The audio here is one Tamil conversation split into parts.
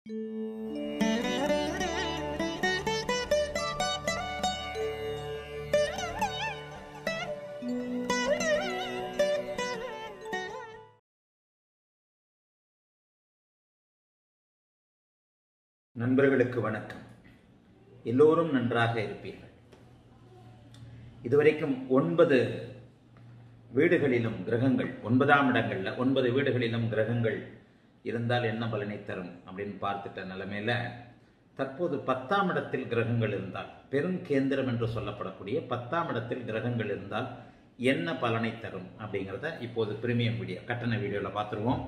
நண்பர்களுக்கு வணக்கம் எல்லோரும் நன்றாக இருப்பீர்கள் இதுவரைக்கும் ஒன்பது வீடுகளிலும் கிரகங்கள் ஒன்பதாம் இடங்கள்ல ஒன்பது வீடுகளிலும் கிரகங்கள் இருந்தால் என்ன பலனை தரும் அப்படின்னு பார்த்துட்ட நிலைமையில தற்போது பத்தாம் இடத்தில் கிரகங்கள் இருந்தால் பெரும் கேந்திரம் என்று சொல்லப்படக்கூடிய பத்தாம் இடத்தில் கிரகங்கள் இருந்தால் என்ன பலனை தரும் அப்படிங்கிறத இப்போது பிரீமியம் வீடியோ கட்டண வீடியோவில் பார்த்துருவோம்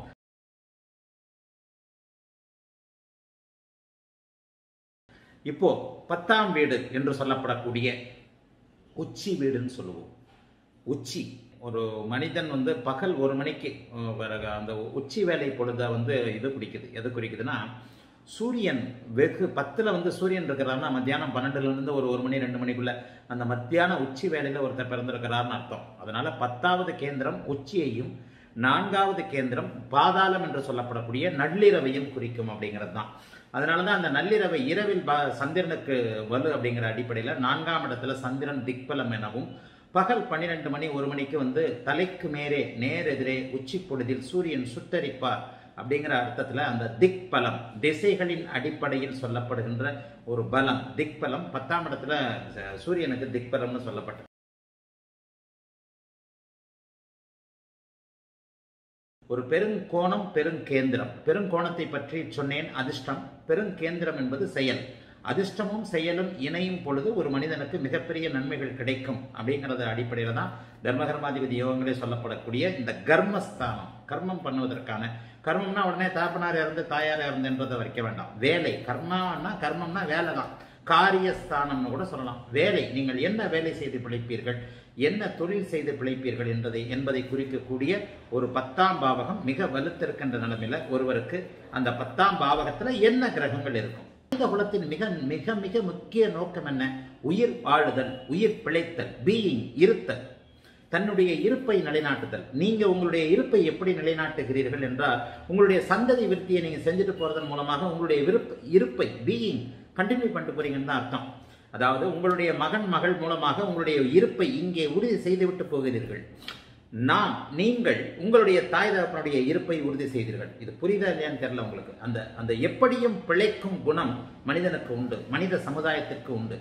இப்போ பத்தாம் வீடு என்று சொல்லப்படக்கூடிய உச்சி வீடுன்னு சொல்லுவோம் உச்சி ஒரு மனிதன் வந்து பகல் ஒரு மணிக்கு அஹ், பிறகு அந்த உச்சி வேலை பொழுத வந்து இது குறிக்குது எது குறிக்குதுன்னா சூரியன் வெகு பத்தில் வந்து சூரியன் இருக்கிறாருன்னா மத்தியானம் பன்னெண்டுல இருந்து ஒரு ஒரு மணி ரெண்டு மணிக்குள்ள அந்த மத்தியான உச்சி வேலையில் ஒருத்தர் பிறந்திருக்கிறாருன்னு அர்த்தம் அதனால பத்தாவது கேந்திரம் உச்சியையும் நான்காவது கேந்திரம் பாதாளம் என்று சொல்லப்படக்கூடிய நள்ளிரவையும் குறிக்கும் அப்படிங்கிறது தான் அதனால தான் அந்த நள்ளிரவை இரவில் ப- சந்திரனுக்கு வலு அப்படிங்கிற அடிப்படையில் நான்காம் இடத்துல சந்திரன் திக்பலம் எனவும் பகல் பன்னிரெண்டு மணி ஒரு மணிக்கு வந்து தலைக்கு மேலே நேரெதிரே உச்சி பொழுதில் சூரியன் சுட்டரிப்பார் அப்படிங்கிற அர்த்தத்தில் அந்த திக் பலம் திசைகளின் அடிப்படையில் சொல்லப்படுகின்ற ஒரு பலம் திக் பலம் பத்தாம் இடத்துல ச- சூரியனுக்கு திக் பலம்னு சொல்லப்பட்டது ஒரு பெருங்கோணம் பெருங்கேந்திரம் பெருங்கோணத்தை பற்றி சொன்னேன் அதிர்ஷ்டம் பெருங்கேந்திரம் என்பது செயல் அதிர்ஷ்டமும் செயலும் இணையும் பொழுது ஒரு மனிதனுக்கு மிகப்பெரிய நன்மைகள் கிடைக்கும் அப்படிங்கிறத அடிப்படையில் தான் தர்மகர்மாதிபதி யோகங்களே சொல்லப்படக்கூடிய இந்த கர்மஸ்தானம் கர்மம் பண்ணுவதற்கான கர்மம்னா உடனே தாப்பனார் இறந்து தாயார் இறந்துன்றதை வைக்க வேண்டாம் வேலை கர்மான்னா கர்மம்னா வேலை தான் காரியஸ்தானம்னு கூட சொல்லலாம் வேலை நீங்கள் என்ன வேலை செய்து பிழைப்பீர்கள் என்ன தொழில் செய்து பிழைப்பீர்கள் என்பதை என்பதை குறிக்கக்கூடிய ஒரு பத்தாம் பாவகம் மிக வலுத்திருக்கின்ற நிலைமையில ஒருவருக்கு அந்த பத்தாம் பாவகத்துல என்ன கிரகங்கள் இருக்கும் மனித குலத்தின் மிக மிக மிக முக்கிய நோக்கம் என்ன உயிர் வாழுதல் உயிர் பிழைத்தல் பீயிங் இருத்தல் தன்னுடைய இருப்பை நிலைநாட்டுதல் நீங்க உங்களுடைய இருப்பை எப்படி நிலைநாட்டுகிறீர்கள் என்றால் உங்களுடைய சந்ததி விருத்தியை நீங்க செஞ்சுட்டு போறதன் மூலமாக உங்களுடைய விருப்ப இருப்பை பீயிங் கண்டினியூ பண்ணிட்டு போறீங்கன்னு தான் அர்த்தம் அதாவது உங்களுடைய மகன் மகள் மூலமாக உங்களுடைய இருப்பை இங்கே உறுதி செய்துவிட்டு போகிறீர்கள் நான் நீங்கள் உங்களுடைய தாய் தகப்பனுடைய இருப்பை உறுதி செய்தீர்கள் இது புரியுதா இல்லையான்னு தெரியல உங்களுக்கு அந்த அந்த எப்படியும் பிழைக்கும் குணம் மனிதனுக்கு உண்டு மனித சமுதாயத்திற்கு உண்டு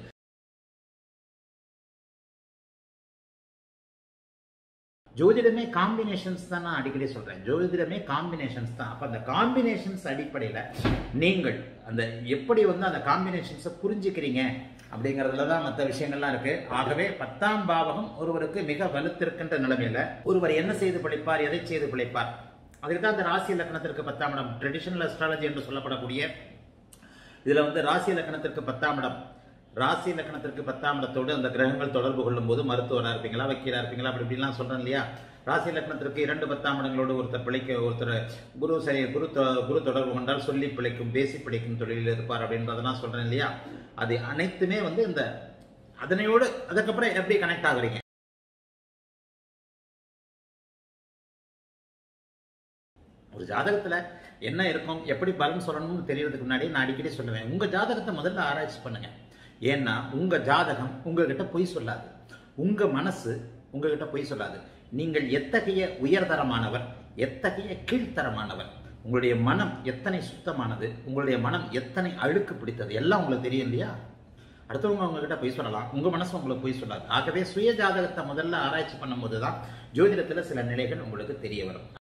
ஜோதிடமே காம்பினேஷன்ஸ் தான் நான் அடிக்கடி சொல்றேன் ஜோதிடமே காம்பினேஷன்ஸ் தான் அப்ப அந்த காம்பினேஷன்ஸ் அடிப்படையில நீங்கள் அந்த எப்படி வந்து அந்த காம்பினேஷன்ஸை புரிஞ்சுக்கிறீங்க அப்படிங்கிறதுல தான் மற்ற விஷயங்கள்லாம் இருக்கு ஆகவே பத்தாம் பாவகம் ஒருவருக்கு மிக வலுத்திருக்கின்ற நிலைமையில ஒருவர் என்ன செய்து பிழைப்பார் எதை செய்து பிழைப்பார் அதுக்கு தான் அந்த ராசி லக்னத்திற்கு பத்தாம் இடம் ட்ரெடிஷனல் அஸ்ட்ராலஜி என்று சொல்லப்படக்கூடிய இதுல வந்து ராசி லக்னத்திற்கு பத்தாம் இடம் ராசி லக்னத்திற்கு பத்தாம் இடத்தோடு அந்த கிரகங்கள் தொடர்பு கொள்ளும் போது மருத்துவராக இருப்பீங்களா வக்கீலா இருப்பீங்களா அப்படி இப்படிலாம் சொல்றேன் இல்லையா ராசி லக்னத்திற்கு இரண்டு பத்தாம் இடங்களோடு ஒருத்தர் பிழைக்க ஒருத்தர் குரு சரி குரு தொ- குரு தொடர்பு கொண்டால் சொல்லி பிழைக்கும் பேசி பிழைக்கும் தொழிலில் இருப்பார் அப்படின்றதெல்லாம் சொல்றேன் இல்லையா அது அனைத்துமே வந்து இந்த அதனையோடு அதுக்கப்புறம் எப்படி கனெக்ட் ஆகுறீங்க ஒரு ஜாதகத்துல என்ன இருக்கும் எப்படி பலன் சொல்லணும்னு தெரியறதுக்கு முன்னாடி நான் அடிக்கடி சொல்லுவேன் உங்க ஜாதகத்தை முதல்ல ஆராய்ச்சி பண்ணுங்க ஏன்னா உங்க ஜாதகம் உங்ககிட்ட பொய் சொல்லாது உங்க மனசு உங்ககிட்ட பொய் சொல்லாது நீங்கள் எத்தகைய உயர்தரமானவர் எத்தகைய கீழ்த்தரமானவர் உங்களுடைய மனம் எத்தனை சுத்தமானது உங்களுடைய மனம் எத்தனை அழுக்கு பிடித்தது எல்லாம் உங்களுக்கு தெரியும் இல்லையா அடுத்தவங்க உங்ககிட்ட பொய் சொல்லலாம் உங்க மனசு உங்களுக்கு பொய் சொல்லாது ஆகவே சுய ஜாதகத்தை முதல்ல ஆராய்ச்சி பண்ணும்போது தான் ஜோதிடத்துல சில நிலைகள் உங்களுக்கு தெரிய வரும்